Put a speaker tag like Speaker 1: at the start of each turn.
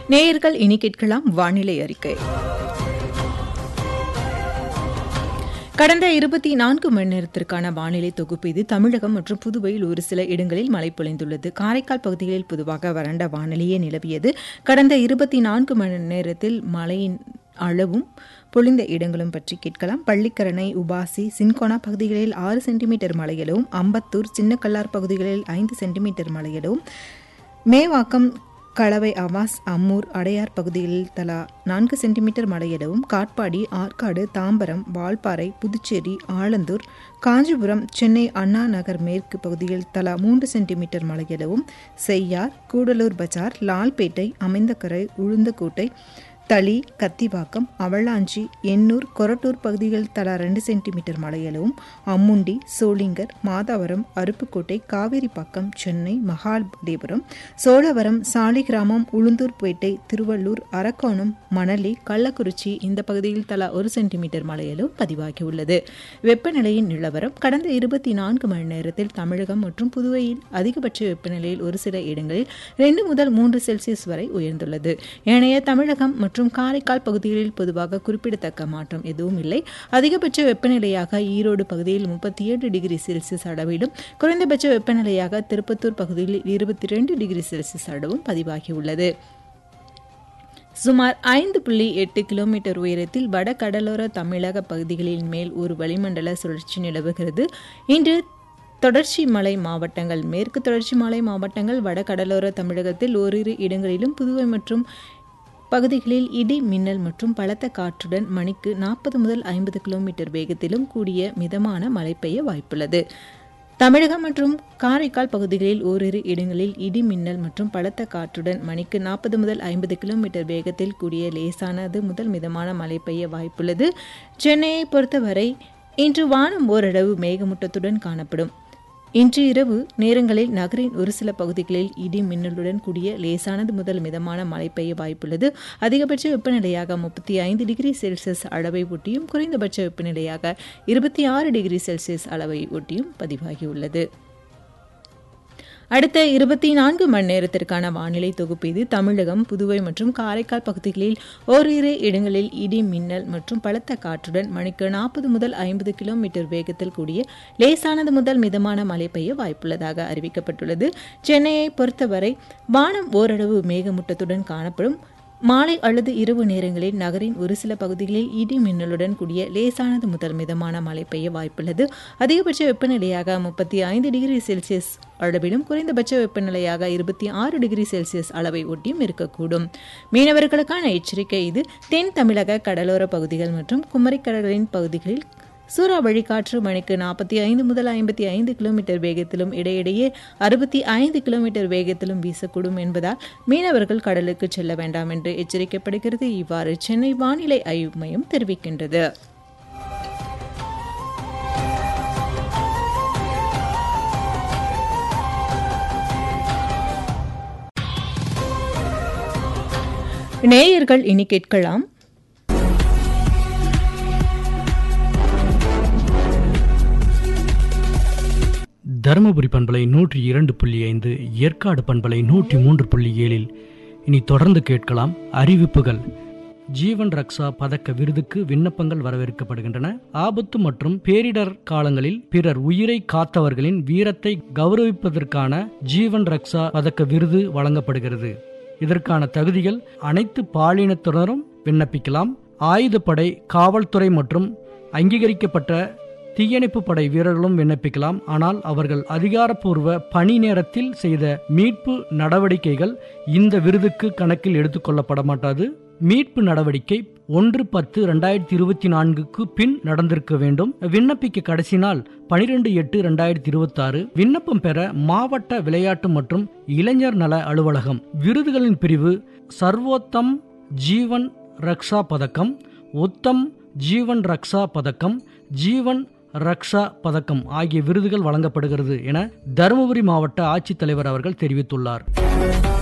Speaker 1: நேயர்கள் இனி கேட்கலாம் வானிலை அறிக்கை கடந்த இருபத்தி நான்கு மணி நேரத்திற்கான வானிலை தொகுப்பு இது தமிழகம் மற்றும் புதுவையில் ஒரு சில இடங்களில் மழை பொழிந்துள்ளது காரைக்கால் பகுதிகளில் பொதுவாக வறண்ட வானிலையே நிலவியது கடந்த இருபத்தி நான்கு மணி நேரத்தில் மழையின் அளவும் பொழிந்த இடங்களும் பற்றி கேட்கலாம் பள்ளிக்கரணை உபாசி சின்கோனா பகுதிகளில் ஆறு சென்டிமீட்டர் மழையளவும் அம்பத்தூர் சின்னக்கல்லார் பகுதிகளில் ஐந்து சென்டிமீட்டர் மழையளவும் மேவாக்கம் களவை அவாஸ் அம்மூர் அடையார் பகுதிகளில் தலா நான்கு சென்டிமீட்டர் மழையிடவும் காட்பாடி ஆற்காடு தாம்பரம் வால்பாறை புதுச்சேரி ஆலந்தூர் காஞ்சிபுரம் சென்னை அண்ணா நகர் மேற்கு பகுதியில் தலா மூன்று சென்டிமீட்டர் மழையிடவும் செய்யார் கூடலூர் பஜார் லால்பேட்டை அமைந்தக்கரை உளுந்தக்கோட்டை தளி கத்திவாக்கம் அவளாஞ்சி எண்ணூர் கொரட்டூர் பகுதிகளில் தலா ரெண்டு சென்டிமீட்டர் மழையளவும் அம்முண்டி சோளிங்கர் மாதாவரம் அருப்புக்கோட்டை காவேரிப்பாக்கம் சென்னை மகாபலிபுரம் சோழவரம் சாலிகிராமம் உளுந்தூர்பேட்டை திருவள்ளூர் அரக்கோணம் மணலி கள்ளக்குறிச்சி இந்த பகுதியில் தலா ஒரு சென்டிமீட்டர் மழையளவு பதிவாகியுள்ளது வெப்பநிலையின் நிலவரம் கடந்த இருபத்தி நான்கு மணி நேரத்தில் தமிழகம் மற்றும் புதுவையில் அதிகபட்ச வெப்பநிலையில் ஒரு சில இடங்களில் ரெண்டு முதல் மூன்று செல்சியஸ் வரை உயர்ந்துள்ளது ஏனைய தமிழகம் மற்றும் காரைக்கால் பகுதிகளில் பொதுவாக குறிப்பிடத்தக்க மாற்றம் எதுவும் இல்லை அதிகபட்ச வெப்பநிலையாக ஈரோடு பகுதியில் முப்பத்தி ஏழு டிகிரி செல்சியஸ் அளவிலும் குறைந்தபட்ச வெப்பநிலையாக திருப்பத்தூர் பகுதியில் இருபத்தி ரெண்டு டிகிரி செல்சியஸ் அளவும் பதிவாகியுள்ளது சுமார் ஐந்து புள்ளி எட்டு கிலோமீட்டர் உயரத்தில் வட கடலோர தமிழக பகுதிகளின் மேல் ஒரு வளிமண்டல சுழற்சி நிலவுகிறது இன்று தொடர்ச்சி மலை மாவட்டங்கள் மேற்கு தொடர்ச்சி மலை மாவட்டங்கள் வட கடலோர தமிழகத்தில் ஓரிரு இடங்களிலும் புதுவை மற்றும் பகுதிகளில் இடி மின்னல் மற்றும் பலத்த காற்றுடன் மணிக்கு நாற்பது முதல் ஐம்பது கிலோமீட்டர் வேகத்திலும் கூடிய மிதமான மழை பெய்ய வாய்ப்புள்ளது தமிழகம் மற்றும் காரைக்கால் பகுதிகளில் ஓரிரு இடங்களில் இடி மின்னல் மற்றும் பலத்த காற்றுடன் மணிக்கு நாற்பது முதல் ஐம்பது கிலோமீட்டர் வேகத்தில் கூடிய லேசானது முதல் மிதமான மழை பெய்ய வாய்ப்புள்ளது சென்னையை பொறுத்தவரை இன்று வானம் ஓரளவு மேகமூட்டத்துடன் காணப்படும் இன்று இரவு நேரங்களில் நகரின் ஒரு சில பகுதிகளில் இடி மின்னலுடன் கூடிய லேசானது முதல் மிதமான மழை பெய்ய வாய்ப்புள்ளது அதிகபட்ச வெப்பநிலையாக முப்பத்தி ஐந்து டிகிரி செல்சியஸ் அளவை ஒட்டியும் குறைந்தபட்ச வெப்பநிலையாக இருபத்தி ஆறு டிகிரி செல்சியஸ் அளவை ஒட்டியும் பதிவாகியுள்ளது அடுத்த இருபத்தி நான்கு மணி நேரத்திற்கான வானிலை தொகுப்பு இது தமிழகம் புதுவை மற்றும் காரைக்கால் பகுதிகளில் ஓரிரு இடங்களில் இடி மின்னல் மற்றும் பலத்த காற்றுடன் மணிக்கு நாற்பது முதல் ஐம்பது கிலோமீட்டர் வேகத்தில் கூடிய லேசானது முதல் மிதமான மழை பெய்ய வாய்ப்புள்ளதாக அறிவிக்கப்பட்டுள்ளது சென்னையை பொறுத்தவரை வானம் ஓரளவு மேகமூட்டத்துடன் காணப்படும் மாலை அல்லது இரவு நேரங்களில் நகரின் ஒரு சில பகுதிகளில் இடி மின்னலுடன் கூடிய லேசானது முதல் மிதமான மழை பெய்ய வாய்ப்புள்ளது அதிகபட்ச வெப்பநிலையாக முப்பத்தி ஐந்து டிகிரி செல்சியஸ் அளவிலும் குறைந்தபட்ச வெப்பநிலையாக இருபத்தி ஆறு டிகிரி செல்சியஸ் அளவை ஒட்டியும் இருக்கக்கூடும் மீனவர்களுக்கான எச்சரிக்கை இது தென் தமிழக கடலோர பகுதிகள் மற்றும் குமரிக்கடலின் பகுதிகளில் சூறாவளி காற்று மணிக்கு நாற்பத்தி ஐந்து முதல் ஐம்பத்தி ஐந்து கிலோமீட்டர் வேகத்திலும் இடையிடையே அறுபத்தி ஐந்து கிலோமீட்டர் வேகத்திலும் வீசக்கூடும் என்பதால் மீனவர்கள் கடலுக்கு செல்ல வேண்டாம் என்று எச்சரிக்கப்படுகிறது இவ்வாறு சென்னை வானிலை ஆய்வு மையம் தெரிவிக்கின்றது நேயர்கள் இனி கேட்கலாம்
Speaker 2: தருமபுரி பண்பலை நூற்றி இரண்டு புள்ளி ஐந்து ஏற்காடு பண்பலை நூற்றி மூன்று புள்ளி ஏழில் இனி தொடர்ந்து கேட்கலாம் அறிவிப்புகள் ஜீவன் ரக்ஷா பதக்க விருதுக்கு விண்ணப்பங்கள் வரவேற்கப்படுகின்றன ஆபத்து மற்றும் பேரிடர் காலங்களில் பிறர் உயிரை காத்தவர்களின் வீரத்தை கௌரவிப்பதற்கான ஜீவன் ரக்ஷா பதக்க விருது வழங்கப்படுகிறது இதற்கான தகுதிகள் அனைத்து பாலினத்தினரும் விண்ணப்பிக்கலாம் ஆயுதப்படை காவல்துறை மற்றும் அங்கீகரிக்கப்பட்ட தீயணைப்பு படை வீரர்களும் விண்ணப்பிக்கலாம் ஆனால் அவர்கள் அதிகாரப்பூர்வ பணி நேரத்தில் செய்த மீட்பு நடவடிக்கைகள் இந்த விருதுக்கு கணக்கில் எடுத்துக்கொள்ளப்பட மாட்டாது மீட்பு நடவடிக்கை ஒன்று பத்து ரெண்டாயிரத்தி இருபத்தி நான்குக்கு பின் நடந்திருக்க வேண்டும் விண்ணப்பிக்க கடைசி நாள் பனிரெண்டு எட்டு ரெண்டாயிரத்தி இருபத்தி ஆறு விண்ணப்பம் பெற மாவட்ட விளையாட்டு மற்றும் இளைஞர் நல அலுவலகம் விருதுகளின் பிரிவு சர்வோத்தம் ஜீவன் ரக்ஷா பதக்கம் உத்தம் ஜீவன் ரக்ஷா பதக்கம் ஜீவன் ரக்ஷா பதக்கம் ஆகிய விருதுகள் வழங்கப்படுகிறது என தருமபுரி மாவட்ட ஆட்சித்தலைவர் அவர்கள் தெரிவித்துள்ளார்